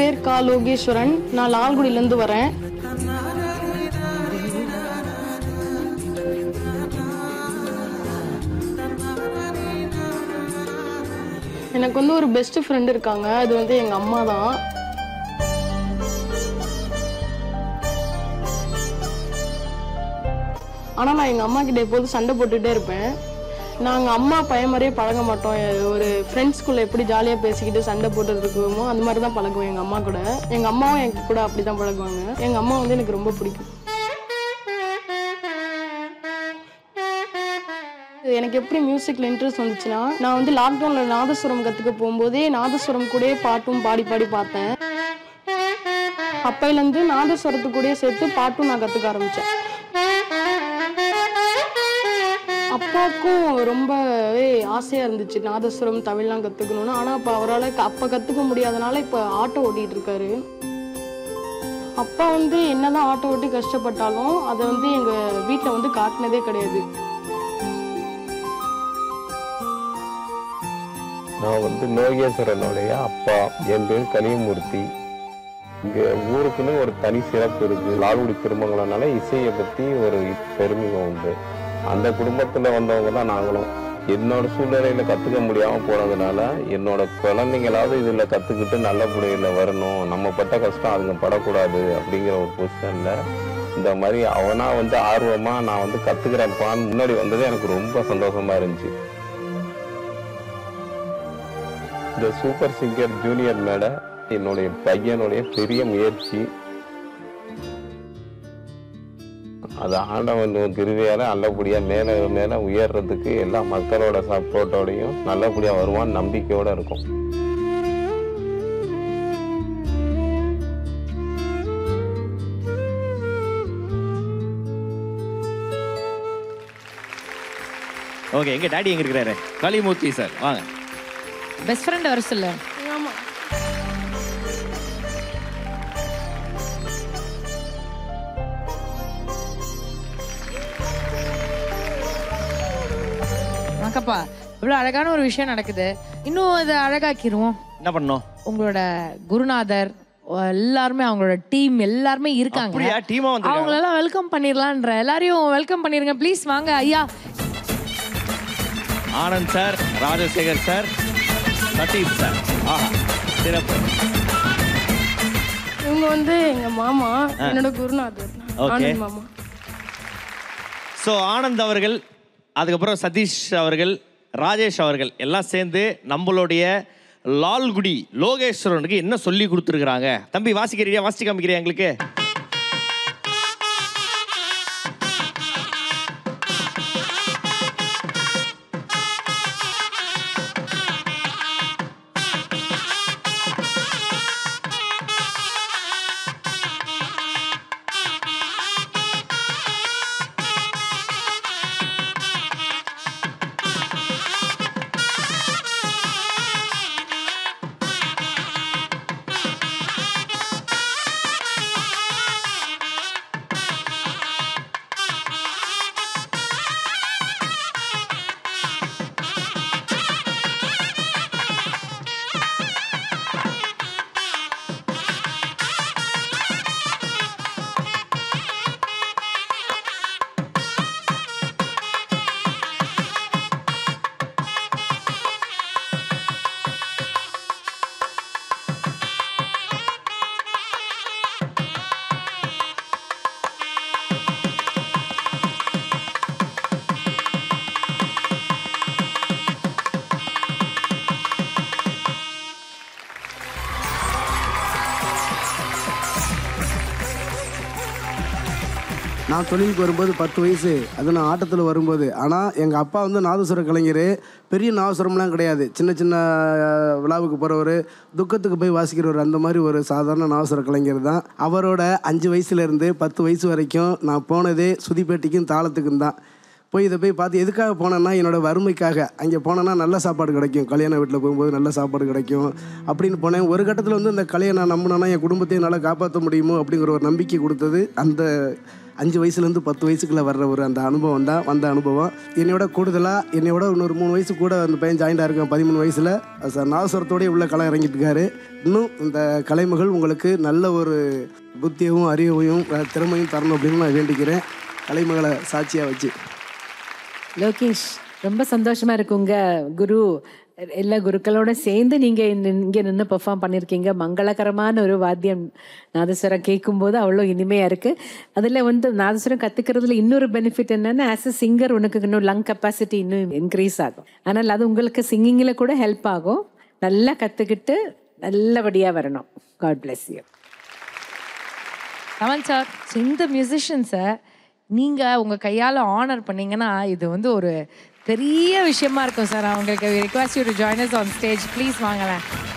பேர் கா லோகேஸ்வரன் நான் லால்குடியிலேருந்து வரேன் எனக்கு வந்து ஒரு பெஸ்ட் ஃப்ரெண்ட் இருக்காங்க அது வந்து எங்கள் அம்மா தான் ஆனால் நான் எங்கள் அம்மா கிட்ட எப்போதும் சண்டை போட்டுகிட்டே இருப்பேன் நாங்கள் அம்மா பையன் மாதிரியே பழக மாட்டோம் எ- ஒரு ஃப்ரெண்ட்ஸ்குள்ளே எப்படி ஜாலியாக பேசிக்கிட்டு சண்டை போட்டுட்டு இருக்குமோ அந்த மாதிரி தான் பழகுவேன் எங்கள் அம்மா கூட எங்கள் அம்மாவும் எங்க கூட அப்படி தான் பழகுவாங்க எங்கள் அம்மா வந்து எனக்கு ரொம்ப பிடிக்கும் எனக்கு எப்படி மியூசிக்கில் இன்ட்ரெஸ்ட் வந்துச்சுன்னா நான் வந்து லாக்டவுனில் நாதஸ்வரம் கற்றுக்க போகும்போதே நாதஸ்வரம் கூடயே பாட்டும் பாடி பாடி பார்த்தேன் அப்பையிலேருந்து நாதஸ்வரத்து கூடயே சேர்த்து பாட்டும் நான் கற்றுக்க ஆரம்பித்தேன் அப்பாவுக்கும் ரொம்பவே ஆசையாக இருந்துச்சு நாதஸ்வரம் தமிழ்லாம் கற்றுக்கணும்னு ஆனால் அப்போ அவரால் அப்போ கற்றுக்க முடியாதனால இப்போ ஆட்டோ ஓட்டிகிட்டு இருக்காரு அப்பா வந்து என்னதான் ஆட்டோ ஓட்டி கஷ்டப்பட்டாலும் அதை வந்து எங்கள் வீட்டில் வந்து காட்டினதே கிடையாது நான் வந்து லோகேஸ்வரனுடைய அப்பா என் பேர் கலியமூர்த்தி இங்க ஊருக்குன்னு ஒரு தனி சிறப்பு இருக்கு லால்குடி திருமங்கலனால இசையை பத்தி ஒரு பெருமிதம் உண்டு அந்த குடும்பத்துல வந்தவங்க தான் நாங்களும் என்னோட சூழ்நிலையில கத்துக்க முடியாம போனதுனால என்னோட குழந்தைங்களாவது இதுல கத்துக்கிட்டு நல்ல முறையில வரணும் நம்ம பட்ட கஷ்டம் அதுங்க படக்கூடாது அப்படிங்கிற ஒரு பொசிஷன்ல இந்த மாதிரி அவனா வந்து ஆர்வமா நான் வந்து கத்துக்கிறேன்ப்பான்னு முன்னாடி வந்தது எனக்கு ரொம்ப சந்தோஷமா இருந்துச்சு இந்த சூப்பர் சிங்கர் ஜூனியர் மேட என்னுடைய பையனுடைய பெரிய முயற்சி அது ஆண்டவன் கிருவையால நல்லபடியா மேல மேல உயர்றதுக்கு எல்லா மக்களோட சப்போர்ட்டோடையும் நல்லபடியா வருவான் நம்பிக்கையோட இருக்கும் ஓகே எங்க டாடி எங்க இருக்கிறாரு கலிமூர்த்தி சார் வாங்க பெஸ்ட் ஃப்ரெண்ட் வர சொல்லு ஆமா வணக்கப்பா இவ்வளோ அழகான ஒரு விஷயம் நடக்குது இன்னும் அதை அழகாக்கிருவோம் என்ன பண்ணோம் உங்களோட குருநாதர் எல்லாருமே அவங்களோட டீம் எல்லாருமே இருக்காங்க அப்படியா? team ஆ வந்திருக்காங்க? அவங்களெல்லாம் வெல்கம் பண்ணிடலான்ற எல்லாரையும் வெல்கம் பண்ணிருங்க ப்ளீஸ் வாங்க ஐயா Anand sir Rajasekar sir Sathish sir ஆஹா சிறப்பு இவங்க வந்து எங்க மாமா என்னோட குருநாதர் Okay. ஆனந்த் மாமா ஸோ ஆனந்த் அவர்கள் அதுக்கப்புறம் சதீஷ் அவர்கள் ராஜேஷ் அவர்கள் எல்லாம் சேர்ந்து நம்மளுடைய லால்குடி லோகேஸ்வரனுக்கு என்ன சொல்லி கொடுத்துருக்குறாங்க தம்பி வாசிக்கிறியா வாசிச்சு காமிக்கிறியா எங்களுக்கு நான் தொழிலுக்கு வரும்போது பத்து வயசு அது நான் ஆட்டத்தில் வரும்போது ஆனால் எங்கள் அப்பா வந்து நாதஸ்வர கலைஞர் பெரிய நாதஸ்வரம்லாம் கிடையாது சின்ன சின்ன அஹ், விழாவுக்கு போகிறவர் துக்கத்துக்கு போய் வாசிக்கிறவர் அந்த மாதிரி ஒரு சாதாரண நாதஸ்வர கலைஞர் தான் அவரோட அஞ்சு வயசுலேருந்து பத்து வயசு வரைக்கும் நான் போனதே சுதிப்பேட்டிக்கும் தாளத்துக்கும் தான் போய் இதை போய் பார்த்து எதுக்காக போனேன்னா என்னோட வறுமைக்காக அங்கே போனேன்னா நல்ல சாப்பாடு கிடைக்கும் கல்யாண வீட்டில் போகும்போது நல்ல சாப்பாடு கிடைக்கும் அப்படின்னு போனேன் ஒரு கட்டத்தில் வந்து இந்த கலையை நான் நம்பினேன்னா என் குடும்பத்தையும் என்னால் காப்பாற்ற முடியுமோ அப்படிங்கிற ஒரு நம்பிக்கை கொடுத்தது அந்த அஞ்சு வயசுலேருந்து பத்து வயசுக்குள்ளே வர்ற ஒரு அந்த அனுபவம் தான் வந்த அனுபவம் என்னையோட கூடுதலாக என்னையோட இன்னொரு மூணு வயசு கூட அந்த பையன் ஜாயிண்டாக இருக்கான் பதிமூணு வயசில் நாதஸ்வரத்தோடய உள்ள கலை இறங்கிட்டு இருக்காரு இன்னும் இந்த கலைமகள் உங்களுக்கு நல்ல ஒரு புத்தியவும் அறிவையும் அஹ், திறமையும் தரணும் அப்படின்னு நான் வேண்டிக்கிறேன் கலைமகளை சாட்சியாக வச்சு லோகேஷ் ரொம்ப சந்தோஷமா இருக்கு உங்க குரு எல்லா குருக்களோட சேர்ந்து நீங்க இந்த- இங்க நின்று பெர்ஃபார்ம் பண்ணிருக்கீங்க மங்களகரமான ஒரு வாத்தியம் நாதஸ்வரம் கேட்கும்போது அவ்வளோ இனிமையா இருக்கு அதுல வந்து நாதஸ்வரம் கத்துக்கிறதுல இன்னொரு பெனிஃபிட் என்னன்னா ஆஸ் அ சிங்கர் உனக்கு இன்னும் லங் கெப்பாசிட்டி இன்னும் இன்க்ரீஸ் ஆகும் ஆனால் அது உங்களுக்கு சிங்கிங்கில் கூட ஹெல்ப் ஆகும் நல்லா கத்துக்கிட்டு நல்லபடியா வரணும் God bless you Kamal sir இந்த மியூசிஷியன்ஸை நீங்கள் உங்கள் கையால் ஆனர் பண்ணீங்கன்னா இது வந்து ஒரு பெரிய விஷயமா இருக்கும் சார் அவங்களுக்கு request you to join us on stage please வாங்களேன்